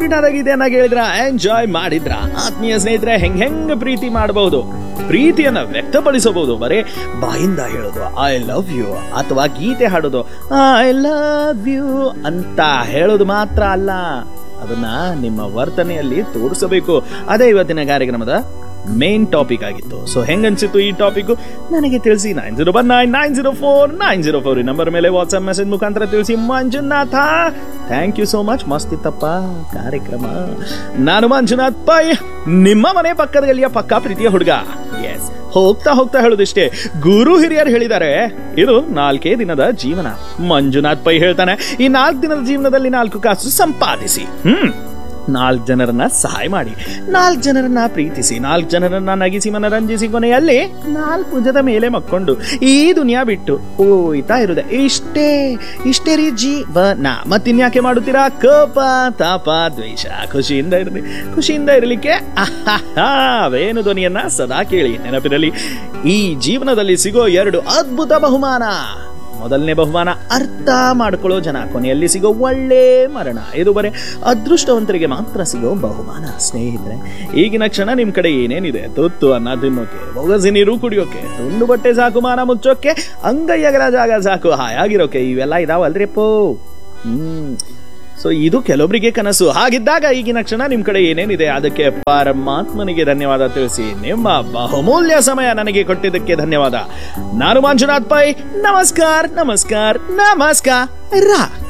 sweet ಆದ ಗೀತೆಯನ್ನ ಕೇಳಿದ್ರ ಎಂಜಾಯ್ ಮಾಡಿದ್ರ ಆತ್ಮೀಯ ಸ್ನೇಹಿತರೆ ಹೆಂಗ್ ಹೆಂಗ್ ಪ್ರೀತಿ ಮಾಡಬಹುದು ಪ್ರೀತಿಯನ್ನ ವ್ಯಕ್ತಪಡಿಸಬಹುದು ಬರೇ ಬಾಯಿಂದ ಹೇಳೋದು ಐ ಲವ್ ಯು ಅಥವಾ ಗೀತೆ ಹಾಡೋದು ಐ ಲವ್ ಯು ಅಂತ ಹೇಳೋದು ಮಾತ್ರ ಅಲ್ಲ ಅದನ್ನ ನಿಮ್ಮ ವರ್ತನೆಯಲ್ಲಿ ತೋರಿಸಬೇಕು ಅದೇ ಇವತ್ತಿನ ಕಾರ್ಯಕ್ರಮದ ಮೇನ್ ಟಾಪಿಕ್ ಆಗಿತ್ತು ಸೊ ಹೆಂಗನ್ಸಿತ್ತು ಈ ಟಾಪಿಕ್ ನನಗೆ ತಿಳಿಸಿ nine zero one nine nine zero four nine zero four ಈ ನಂಬರ್ ಮೇಲೆ ವಾಟ್ಸ್ಆಪ್ ಮೆಸೇಜ್ ಮುಖಾಂತರ ತಿಳಿಸಿ Manjunatha thank you so much ಮಸ್ತ್ ಇತ್ತಪ್ಪ ಕಾರ್ಯಕ್ರಮ ನಾನು ಮಂಜುನಾಥ್ ಪೈ ನಿಮ್ಮ ಮನೆ ಪಕ್ಕದ ಗಲ್ಲಿಯ ಪಕ್ಕ ಪ್ರೀತಿಯ ಹುಡುಗ ಎಸ್ ಹೋಗ್ತಾ ಹೋಗ್ತಾ ಹೇಳೋದಿಷ್ಟೇ ಗುರು ಹಿರಿಯರು ಹೇಳಿದ್ದಾರೆ ಇದು ನಾಲ್ಕೇ ದಿನದ ಜೀವನ ಮಂಜುನಾಥ್ ಪೈ ಹೇಳ್ತಾನೆ ಈ ನಾಲ್ಕು ದಿನದ ಜೀವನದಲ್ಲಿ ನಾಲ್ಕು ಕಾಸು ಸಂಪಾದಿಸಿ ಹ್ಮ್ ನಾಲ್ಕು ಜನರನ್ನ ಸಹಾಯ ಮಾಡಿ ನಾಲ್ಕು ಜನರನ್ನ ಪ್ರೀತಿಸಿ ನಾಲ್ಕು ಜನರನ್ನ ನಗಿಸಿ ಮನರಂಜಿಸಿ ಕೊನೆಯಲ್ಲಿ ನಾಲ್ಕು ಭುಜದ ಮೇಲೆ ಮಕ್ಕೊಂಡು ಈ ದುನಿಯಾ ಬಿಟ್ಟು ಹೋಯ್ತಾ ಇರುದೆ ಇಷ್ಟೇ ಇಷ್ಟೇ ರೀ ಜೀವನ ಮತ್ತಿನ್ಯಾಕೆ ಮಾಡುತ್ತೀರಾ ಕೋಪ ತಾಪ ದ್ವೇಷ ಖುಷಿಯಿಂದ ಇರಲಿ ಖುಷಿಯಿಂದ ಇರಲಿಕ್ಕೆ ಅವೇನು ಧ್ವನಿಯನ್ನ ಸದಾ ಕೇಳಿ ನೆನಪಿರಲಿ ಈ ಜೀವನದಲ್ಲಿ ಸಿಗೋ ಎರಡು ಅದ್ಭುತ ಬಹುಮಾನ ಮೊದಲನೇ ಬಹುಮಾನ ಅರ್ಥ ಮಾಡ್ಕೊಳ್ಳೋ ಜನ ಕೊನೆಯಲ್ಲಿ ಸಿಗೋ ಒಳ್ಳೆ ಮರಣ ಇದು ಬರೀ ಅದೃಷ್ಟವಂತರಿಗೆ ಮಾತ್ರ ಸಿಗೋ ಬಹುಮಾನ ಸ್ನೇಹಿತರೆ ಈಗಿನ ಕ್ಷಣ ನಿಮ್ ಕಡೆ ಏನೇನಿದೆ ತುತ್ತು ಅನ್ನ ತಿನ್ನೋಕೆ ಬೊಗಸಿ ನೀರು ಕುಡಿಯೋಕೆ ತುಂಡು ಬಟ್ಟೆ ಸಾಕು ಮಾನ ಮುಚ್ಚೋಕೆ ಅಂಗೈಯಗಲ ಜಾಗ ಸಾಕು ಹಾಯಾಗಿರೋಕೆ ಇವೆಲ್ಲ ಇದಾವಲ್ರಿ ಪೋ ಹ್ಮ್ ಸೊ ಇದು ಕೆಲವೊಬ್ಬರಿಗೆ ಕನಸು ಹಾಗಿದ್ದಾಗ ಈಗಿನ ಕ್ಷಣ ನಿಮ್ ಕಡೆ ಏನೇನಿದೆ ಅದಕ್ಕೆ ಪರಮಾತ್ಮನಿಗೆ ಧನ್ಯವಾದ ತಿಳಿಸಿ ನಿಮ್ಮ ಬಹುಮೂಲ್ಯ ಸಮಯ ನನಗೆ ಕೊಟ್ಟಿದ್ದಕ್ಕೆ ಧನ್ಯವಾದ ನಾನು ಮಂಜುನಾಥ್ ಪೈ ನಮಸ್ಕಾರ ನಮಸ್ಕಾರ ನಮಸ್ಕಾರ